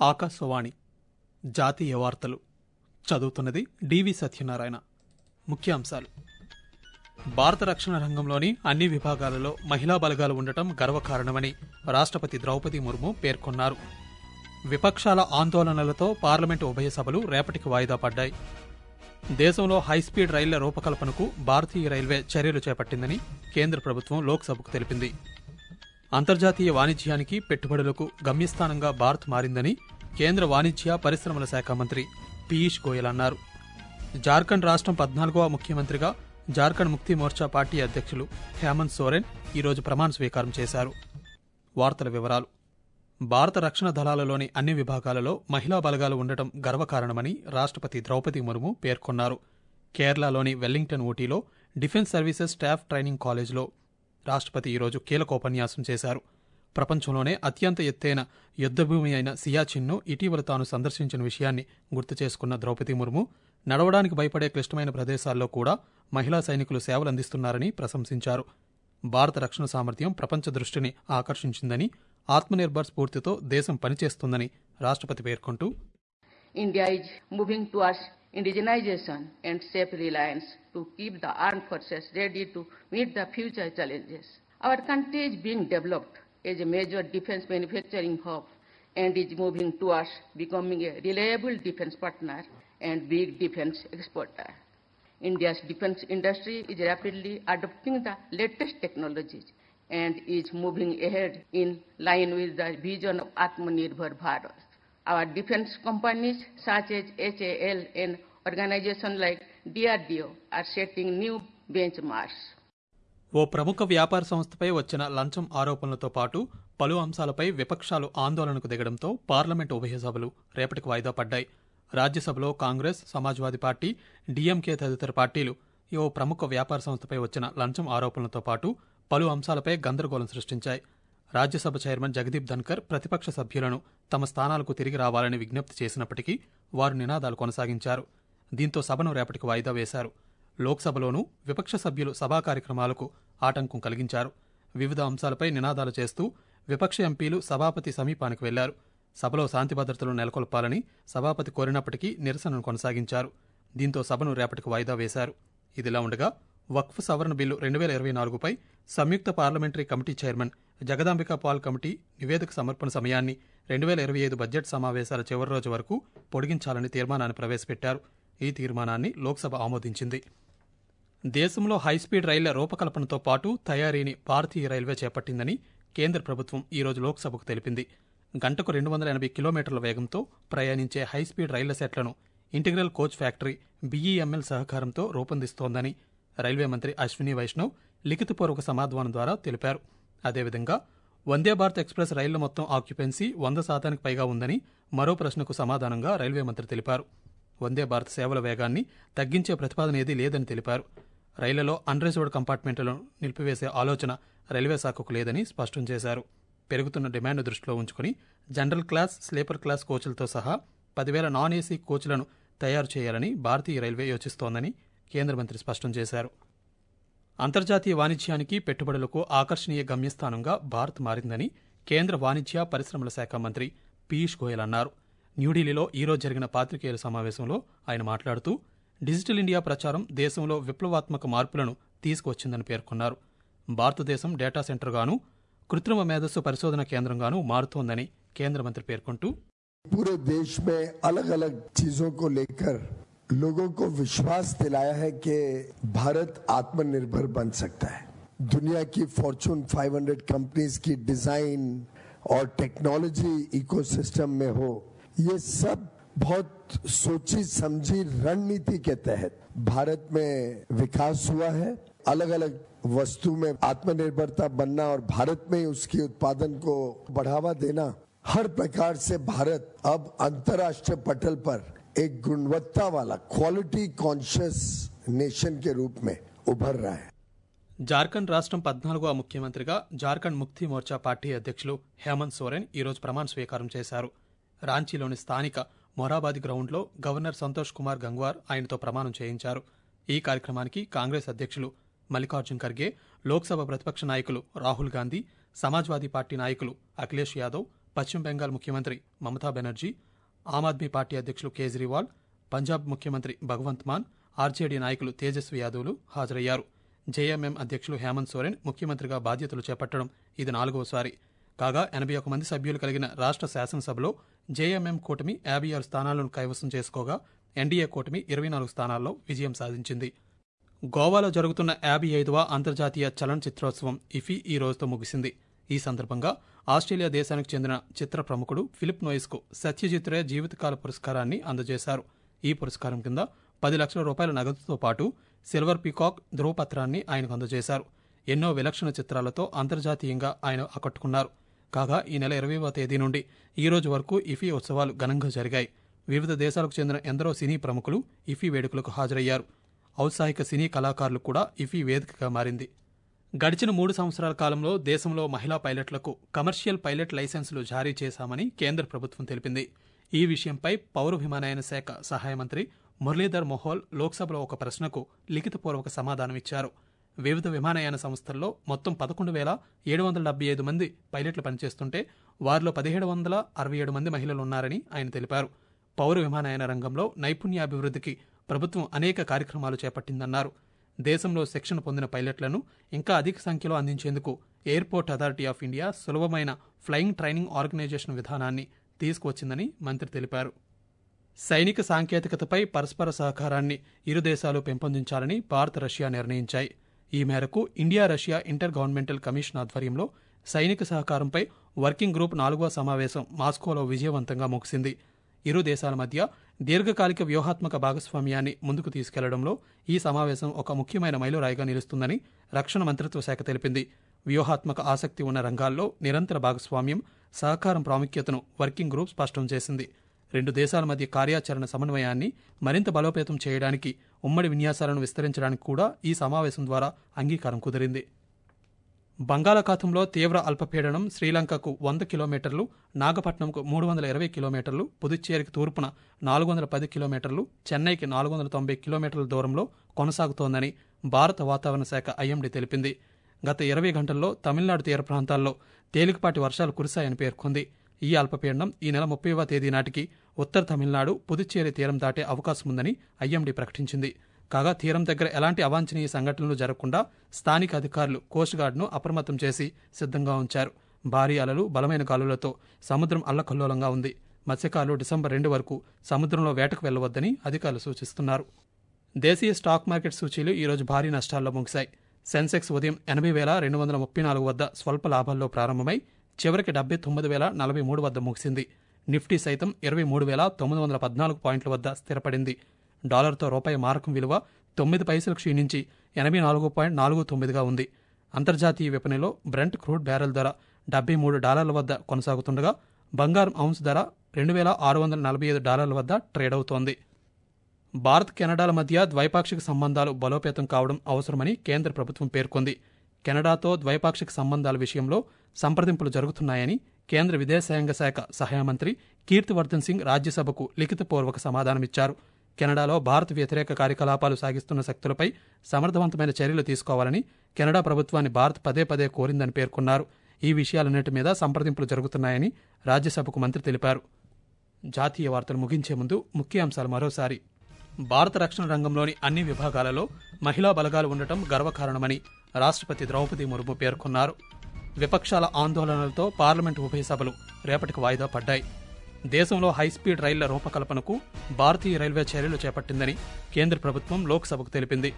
ఆకాశవాణి జాతీయ వార్తలు చదువుతున్నది డివి సత్యనారాయణ ముఖ్యాంశాలు భారత రక్షణ రంగంలోని అన్ని విభాగాలలో మహిళా బలగాలు ఉండటం గర్వకారణమని రాష్ట్రపతి ద్రౌపది ముర్ము పేర్కొన్నారు విపక్షాల ఆందోళనలతో పార్లమెంటు ఉభయ సభలు రేపటికి వాయిదా పడ్డాయి దేశంలో హైస్పీడ్ రైళ్ల రూపకల్పనకు భారతీయ రైల్వే చర్యలు చేపట్టిందని కేంద్ర ప్రభుత్వం లోక్సభకు తెలిపింది అంతర్జాతీయ వాణిజ్యానికి పెట్టుబడులకు గమ్యస్థానంగా భారత్ మారిందని కేంద్ర వాణిజ్య పరిశ్రమల శాఖ మంత్రి పీయూష్ గోయల్ అన్నారు జార్ఖండ్ రాష్ట్రం పద్నాలుగవ ముఖ్యమంత్రిగా జార్ఖండ్ ముక్తి మోర్చా పార్టీ అధ్యక్షులు హేమంత్ సోరెన్ ఈరోజు ప్రమాణ స్వీకారం చేశారు వార్తల వివరాలు భారత రక్షణ దళాలలోని అన్ని విభాగాలలో మహిళా బలగాలు ఉండటం గర్వకారణమని రాష్ట్రపతి ద్రౌపది ముర్ము పేర్కొన్నారు కేరళలోని వెల్లింగ్టన్ ఊటీలో డిఫెన్స్ సర్వీసెస్ స్టాఫ్ ట్రైనింగ్ కాలేజ్లో రాష్ట్రపతి ఈరోజు కీలకోపన్యాసం చేశారు ప్రపంచంలోనే అత్యంత ఎత్తైన యుద్దభూమి అయిన సియాచిన్ను ఇటీవల తాను సందర్శించిన విషయాన్ని గుర్తు చేసుకున్న ద్రౌపది ముర్ము నడవడానికి భయపడే క్లిష్టమైన ప్రదేశాల్లో కూడా మహిళా సైనికులు సేవలందిస్తున్నారని ప్రశంసించారు భారత రక్షణ సామర్థ్యం ప్రపంచ దృష్టిని ఆకర్షించిందని ఆత్మనిర్భర్ స్ఫూర్తితో దేశం పనిచేస్తుందని రాష్ట్రపతి పేర్కొంటూ India is moving towards indigenization and self-reliance to keep the armed forces ready to meet the future challenges. Our country is being developed as a major defense manufacturing hub and is moving towards becoming a reliable defense partner and big defense exporter. India's defense industry is rapidly adopting the latest technologies and is moving ahead in line with the vision of Atmanirbhar Bharat. Our defense companies such as HAL and organizations like DRDO are setting new benchmarks. ఓ ప్రముఖ వ్యాపార సంస్థపై వచ్చిన లంచం ఆరోపణలతో పాటు పలు అంశాలపై విపక్షాలు ఆందోళనకు దిగడంతో పార్లమెంటు ఉభయ సభలు రేపటికి వాయిదా పడ్డాయి రాజ్యసభలో కాంగ్రెస్ సమాజ్వాదీ పార్టీ డీఎంకే తదితర పార్టీలు ఈ ఓ ప్రముఖ వ్యాపార సంస్థపై వచ్చిన లంచం ఆరోపణలతో పాటు పలు అంశాలపై గందరగోళం సృష్టించాయి రాజ్యసభ చైర్మన్ జగదీప్ ధన్కర్ ప్రతిపక్ష సభ్యులను తమ స్థానాలకు తిరిగి రావాలని విజ్ఞప్తి చేసినప్పటికీ వారు నినాదాలు కొనసాగించారు దీంతో సభను రేపటికి వాయిదా వేశారు లోక్సభలోనూ విపక్ష సభ్యులు సభా కార్యక్రమాలకు ఆటంకం కలిగించారు వివిధ అంశాలపై నినాదాలు చేస్తూ విపక్ష ఎంపీలు సభాపతి సమీపానికి వెళ్లారు సభలో శాంతి భద్రతలు నెలకొల్పాలని సభాపతి కోరినప్పటికీ నిరసనను కొనసాగించారు దీంతో సభను రేపటికి వాయిదా వేశారు ఇదిలా ఉండగా వక్ఫ్ సవరణ బిల్లు రెండు వేల ఇరవై నాలుగుపై సంయుక్త parliamentary committee chairman Jagdambika Pal committee నివేదిక సమర్పణ సమయాన్ని రెండు వేల ఇరవై ఐదు బడ్జెట్ సమావేశాల చివరి రోజు వరకు పొడిగించాలని తీర్మానాన్ని ప్రవేశపెట్టారు ఈ తీర్మానాన్ని లోక్సభ ఆమోదించింది దేశంలో హైస్పీడ్ రైళ్ల రూపకల్పనతో పాటు తయారీని భారతీయ రైల్వే చేపట్టిందని కేంద్ర ప్రభుత్వం ఈరోజు లోక్సభకు తెలిపింది గంటకు రెండు వందల ఎనభై కిలోమీటర్ల వేగంతో ప్రయాణించే హైస్పీడ్ రైళ్ల సెట్లను ఇంటిగ్రల్ కోచ్ ఫ్యాక్టరీ బీఈఎంఎల్ సహకారంతో రూపొందిస్తోందని రైల్వే మంత్రి అశ్విని వైష్ణవ్ లిఖితపూర్వక సమాధానం ద్వారా తెలిపారు అదేవిధంగా వందే భారత్ ఎక్స్ప్రెస్ రైళ్ల మొత్తం ఆక్యుపెన్సీ వంద శాతానికి పైగా ఉందని మరో ప్రశ్నకు సమాధానంగా రైల్వే మంత్రి తెలిపారు వందే భారత్ సేవల వేగాన్ని తగ్గించే ప్రతిపాదన ఏదీ లేదని తెలిపారు రైళ్లలో అన్రిజర్వ్డ్ కంపార్ట్మెంట్లను నిలిపివేసే ఆలోచన రైల్వే శాఖకు లేదని స్పష్టం చేశారు పెరుగుతున్న డిమాండ్ దృష్టిలో ఉంచుకుని జనరల్ క్లాస్ స్లీపర్ క్లాస్ కోచ్లతో సహా పదివేల నాన్ ఏసీ కోచ్లను తయారు చేయాలని భారతీయ రైల్వే యోచిస్తోందని కేంద్ర మంత్రి స్పష్టం చేశారు అంతర్జాతీయ వాణిజ్యానికి పెట్టుబడులకు ఆకర్షణీయ గమ్యస్థానంగా భారత్ మారిందని కేంద్ర వాణిజ్య పరిశ్రమల శాఖ మంత్రి పీయూష్ గోయల్ అన్నారు న్యూఢిల్లీలో ఈరోజు జరిగిన పాత్రికేయుల సమావేశంలో ఆయన మాట్లాడుతూ డిజిటల్ ఇండియా ప్రచారం దేశంలో విప్లవాత్మక మార్పులను తీసుకువచ్చిందని పేర్కొన్నారు భారతదేశం డేటా సెంటర్గాను కృత్రిమ మేధస్సు పరిశోధన కేంద్రంగాను మారుతోందని కేంద్ర మంత్రి పేర్కొంటూ पूरे देश में अलग अलग चीजों को लेकर लोगों को विश्वास दिलाया है कि भारत आत्मनिर्भर बन सकता है दुनिया की फॉर्चून 500 कंपनीज की डिजाइन और टेक्नोलॉजी इकोसिस्टम में हो ये सब बहुत सोची समझी रणनीति के तहत भारत में विकास हुआ है अलग अलग वस्तु में आत्मनिर्भरता बनना और भारत में उसके उत्पादन को बढ़ावा देना हर प्रकार से भारत अब अंतर्राष्ट्रीय पटल पर एक गुणवत्ता वाला क्वालिटी कॉन्शियस नेशन के रूप में उभर रहा है జార్ఖండ్ రాష్ట్రం పద్నాలుగవ ముఖ్యమంత్రిగా జార్ఖండ్ ముక్తి మోర్చా పార్టీ అధ్యక్షులు హేమంత్ సోరెన్ ఈరోజు ప్రమాణ స్వీకారం చేశారు రాంచీలోని స్థానిక మొరాబాద్ గ్రౌండ్లో గవర్నర్ సంతోష్ కుమార్ గంగ్వార్ ఆయనతో ప్రమాణం చేయించారు ఈ కార్యక్రమానికి కాంగ్రెస్ అధ్యక్షులు మల్లికార్జున్ ఖర్గే లోక్సభ ప్రతిపక్ష నాయకులు రాహుల్ గాంధీ సమాజ్వాదీ పార్టీ నాయకులు అఖిలేష్ యాదవ్ పశ్చిమ బెంగాల్ ముఖ్యమంత్రి మమతా బెనర్జీ ఆమ్ ఆద్మీ పార్టీ అధ్యక్షులు కేజ్రీవాల్ పంజాబ్ ముఖ్యమంత్రి భగవంత్ మాన్ ఆర్జేడీ నాయకులు తేజస్వి యాదవ్లు హాజరయ్యారు జేఎంఎం అధ్యక్షులు హేమంత్ సోరెన్ ముఖ్యమంత్రిగా బాధ్యతలు చేపట్టడం ఇది నాలుగవసారి కాగా ఎనభై ఒక మంది సభ్యులు కలిగిన రాష్ట్ర శాసనసభలో జేఎంఎం కూటమి యాభై ఆరు స్థానాలను కైవసం చేసుకోగా ఎన్డీఏ కూటమి ఇరవై నాలుగు స్థానాల్లో విజయం సాధించింది గోవాలో జరుగుతున్న యాభై ఐదవ అంతర్జాతీయ చలనచిత్రోత్సవం ఇఫీ ఈ రోజుతో ముగిసింది ఈ సందర్భంగా ఆస్ట్రేలియా దేశానికి చెందిన చిత్ర ప్రముఖుడు ఫిలిప్ నోయిస్కు సత్యజిత్ రే జీవితకాల పురస్కారాన్ని అందజేశారు ఈ పురస్కారం కింద పది లక్షల రూపాయల నగదుతో పాటు సిల్వర్ పీకాక్ ధ్రువపత్రాన్ని ఆయనకు అందజేశారు ఎన్నో విలక్షణ చిత్రాలతో అంతర్జాతీయంగా ఆయన ఆకట్టుకున్నారు కాగా ఈ నెల ఇరవైవ తేదీ నుండి ఈ రోజు వరకు ఇఫీ ఉత్సవాలు ఘనంగా జరిగాయి వివిధ దేశాలకు చెందిన ఎందరో సినీ ప్రముఖులు ఇఫీ వేడుకలకు హాజరయ్యారు ఔత్సాహిక సినీ కళాకారులు కూడా ఇఫీ వేదికగా మారింది గడిచిన మూడు సంవత్సరాల కాలంలో దేశంలో మహిళా పైలట్లకు కమర్షియల్ పైలట్ లైసెన్సులు జారీ చేశామని కేంద్ర ప్రభుత్వం తెలిపింది ఈ విషయంపై పౌర విమానయాన శాఖ సహాయ మంత్రి మురళీధర్ మొహోల్ లోక్సభలో ఒక ప్రశ్నకు లిఖితపూర్వక సమాధానమిచ్చారు వివిధ విమానయాన సంస్థల్లో మొత్తం పదకొండు వేల ఏడు వందల డెబ్బై ఐదు మంది పైలట్లు పనిచేస్తుంటే వారిలో పదిహేడు వందల అరవై ఏడు మంది మహిళలు ఉన్నారని ఆయన తెలిపారు పౌర విమానయాన రంగంలో నైపుణ్యాభివృద్ధికి ప్రభుత్వం అనేక కార్యక్రమాలు చేపట్టిందన్నారు దేశంలో శిక్షణ పొందిన పైలట్లను ఇంకా అధిక సంఖ్యలో అందించేందుకు ఎయిర్పోర్ట్ అథారిటీ ఆఫ్ ఇండియా సులభమైన ఫ్లయింగ్ ట్రైనింగ్ ఆర్గనైజేషన్ విధానాన్ని తీసుకువచ్చిందని మంత్రి తెలిపారు సైనిక సాంకేతికతపై పరస్పర సహకారాన్ని ఇరు దేశాలు పెంపొందించాలని భారత్ రష్యా నిర్ణయించాయి ఈ మేరకు India Russia intergovernmental commission ఆధ్వర్యంలో సైనిక సహకారంపై వర్కింగ్ గ్రూప్ నాలుగవ సమావేశం మాస్కోలో విజయవంతంగా ముగిసింది ఇరు దేశాల మధ్య దీర్ఘకాలిక వ్యూహాత్మక భాగస్వామ్యాన్ని ముందుకు తీసుకెళ్లడంలో ఈ సమావేశం ఒక ముఖ్యమైన మైలురాయిగా నిలుస్తుందని రక్షణ మంత్రిత్వ శాఖ తెలిపింది వ్యూహాత్మక ఆసక్తి ఉన్న రంగాల్లో నిరంతర భాగస్వామ్యం సహకారం ప్రాముఖ్యతను వర్కింగ్ గ్రూప్ స్పష్టం చేసింది రెండు దేశాల మధ్య కార్యాచరణ సమన్వయాన్ని మరింత బలోపేతం చేయడానికి ఉమ్మడి విన్యాసాలను విస్తరించడానికి కూడా ఈ సమావేశం ద్వారా అంగీకారం కుదిరింది బంగాళాఖాతంలో తీవ్ర అల్పపీడనం శ్రీలంకకు వంద కిలోమీటర్లు నాగపట్నంకు మూడు వందల ఇరవై కిలోమీటర్లు పుదుచ్చేరికి తూర్పున నాలుగు వందల పది కిలోమీటర్లు చెన్నైకి నాలుగు వందల తొంభై కిలోమీటర్ల దూరంలో కొనసాగుతోందని భారత వాతావరణ శాఖ ఐఎండీ తెలిపింది గత ఇరవై గంటల్లో తమిళనాడు తీర ప్రాంతాల్లో తేలికపాటి వర్షాలు కురిశాయని పేర్కొంది ఈ అల్పపీడనం ఈ నెల ముప్పైవ తేదీ నాటికి ఉత్తర తమిళనాడు పుదుచ్చేరి తీరం దాటే అవకాశం ఉందని ఐఎండీ ప్రకటించింది కాగా తీరం దగ్గర ఎలాంటి అవాంఛనీయ సంఘటనలు జరగకుండా స్థానిక అధికారులు కోస్ట్ గార్డును అప్రమత్తం చేసి సిద్ధంగా ఉంచారు భారీ అలలు బలమైన గాలులతో సముద్రం అల్లకల్లోలంగా ఉంది మత్స్యకారులు డిసెంబర్ రెండు వరకు సముద్రంలో వేటకు వెళ్లవద్దని అధికారులు సూచిస్తున్నారు దేశీయ స్టాక్ మార్కెట్ సూచీలు ఈరోజు భారీ నష్టాల్లో ముగిశాయి సెన్సెక్స్ ఉదయం ఎనభై వేల రెండు వందల ముప్పై నాలుగు వద్ద స్వల్ప లాభాల్లో ప్రారంభమై చివరికి డెబ్బై తొమ్మిది వేల నలభై మూడు వద్ద ముగిసింది నిఫ్టీ సైతం ఇరవై మూడు వేల తొమ్మిది వందల పద్నాలుగు పాయింట్ల వద్ద స్థిరపడింది డాలర్తో రూపాయి మారకం విలువ తొమ్మిది పైసలు క్షీణించి ఎనభై నాలుగు పాయింట్ నాలుగు తొమ్మిదిగా ఉంది అంతర్జాతీయ విపణిలో బ్రెంట్ క్రూడ్ బ్యారెల్ ధర డెబ్బై మూడు డాలర్ల వద్ద కొనసాగుతుండగా బంగారం ఔన్స్ ధర రెండు వేల ఆరు వందల నలభై ఐదు డాలర్ల వద్ద ట్రేడ్ అవుతోంది భారత్ కెనడాల మధ్య ద్వైపాక్షిక సంబంధాలు బలోపేతం కావడం అవసరమని కేంద్ర ప్రభుత్వం పేర్కొంది కెనడాతో ద్వైపాక్షిక సంబంధాల విషయంలో సంప్రదింపులు జరుగుతున్నాయని కేంద్ర విదేశాంగ శాఖ సహాయ మంత్రి కీర్తివర్ధన్ సింగ్ రాజ్యసభకు లిఖితపూర్వక సమాధానమిచ్చారు కెనడాలో భారత్ వ్యతిరేక కార్యకలాపాలు సాగిస్తున్న శక్తులపై సమర్థవంతమైన చర్యలు తీసుకోవాలని కెనడా ప్రభుత్వాన్ని భారత్ పదే పదే కోరిందని పేర్కొన్నారు ఈ విషయాలన్నిటి మీద సంప్రదింపులు జరుగుతున్నాయని రాజ్యసభకు మంత్రి తెలిపారు జాతీయ వార్తలు ముగించే ముందు ముఖ్యాంశాలు మరోసారి భారత రక్షణ రంగంలోని అన్ని విభాగాలలో మహిళా బలగాలు ఉండటం గర్వకారణమని రాష్ట్రపతి ద్రౌపది ముర్ము పేర్కొన్నారు విపక్షాల ఆందోళనలతో పార్లమెంటు ఉభయ సభలు రేపటికి వాయిదా పడ్డాయి దేశంలో హైస్పీడ్ రైళ్ల రూపకల్పనకు భారతీయ రైల్వే చర్యలు చేపట్టిందని కేంద్ర ప్రభుత్వం లోక్సభకు తెలిపింది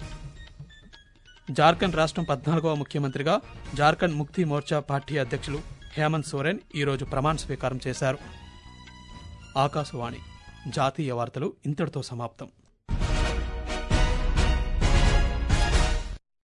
జార్ఖండ్ రాష్ట్రం పద్నాలుగవ ముఖ్యమంత్రిగా జార్ఖండ్ ముక్తి మోర్చా పార్టీ అధ్యక్షులు హేమంత్ సోరెన్ ఈరోజు ప్రమాణ స్వీకారం చేశారు ఆకాశవాణి జాతీయ వార్తలు ఇంతటితో సమాప్తం